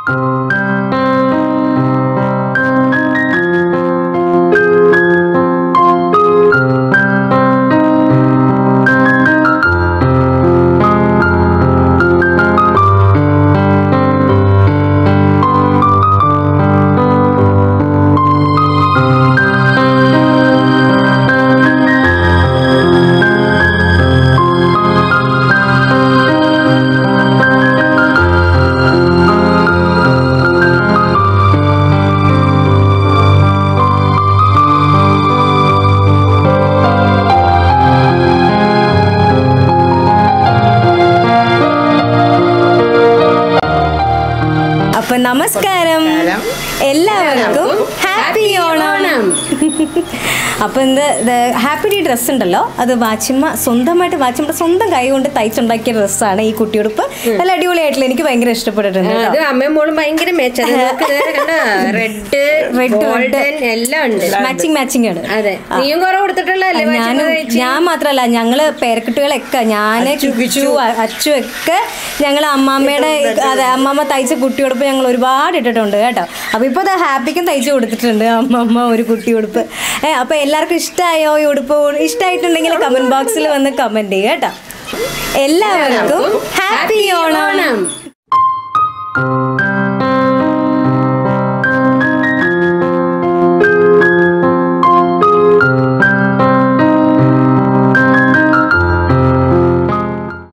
അപ്പൊ നമസ്കാരം നമസ്കാരം. എല്ലാവർക്കും ഹാപ്പി ഓണം അപ്പൊ എന്ത് ഹാപ്പി ഡ്രസ് ഉണ്ടല്ലോ അത് വാച്ചിമ്മ സ്വന്തമായിട്ട് വാച്ചിമ്മ സ്വന്തം കൈ കൊണ്ട് തയ്ച്ചുണ്ടാക്കിയ ഡ്രസ്സാണ് ഈ കുട്ടിയുടുപ്പ് നല്ല അടിപൊളിയായിട്ടില്ല എനിക്ക് ഭയങ്കര ഇഷ്ടപ്പെട്ടിട്ടുണ്ട് കേട്ടോ. അത് അമ്മയും മോളും ഭയങ്കര മെച്ചം റെഡ് Red, ഗോൾഡൻ എല്ലാം ഉണ്ട് മാച്ചിങ് മാച്ചിങ് ആണ് അതെ നീയും കുറെ കൊടുത്തിട്ടുള്ളതല്ലേ ഞാനും ഞാൻ മാത്രല്ല ഞങ്ങള് പേരക്കുട്ടികളൊക്കെ ഞാന് ചുച്ചു അച്ചു ഒക്കെ ഞങ്ങൾ അമ്മാമ്മയുടെ അതെ അമ്മമ്മ തയ്ച്ച കുട്ടിയുടുപ്പ് ഞങ്ങൾ ഒരുപാട് ഇട്ടിട്ടുണ്ട് കേട്ടോ അപ്പൊ ഇപ്പൊ ദാ ഹാപ്പിക്കും തയ്ച്ചു കൊടുത്തിട്ടുണ്ട് അമ്മമ്മ ഒരു കുട്ടിയുടുപ്പ് ഏഹ് അപ്പൊ എല്ലാവർക്കും ഇഷ്ടമായോ ഈ ഉടുപ്പ് ഇഷ്ടമായിട്ടുണ്ടെങ്കിൽ കമന്റ് ബോക്സിൽ വന്ന് കമന്റ് ചെയ്യുക കേട്ടോ എല്ലാവർക്കും ഹാപ്പി ഓണം ഓണം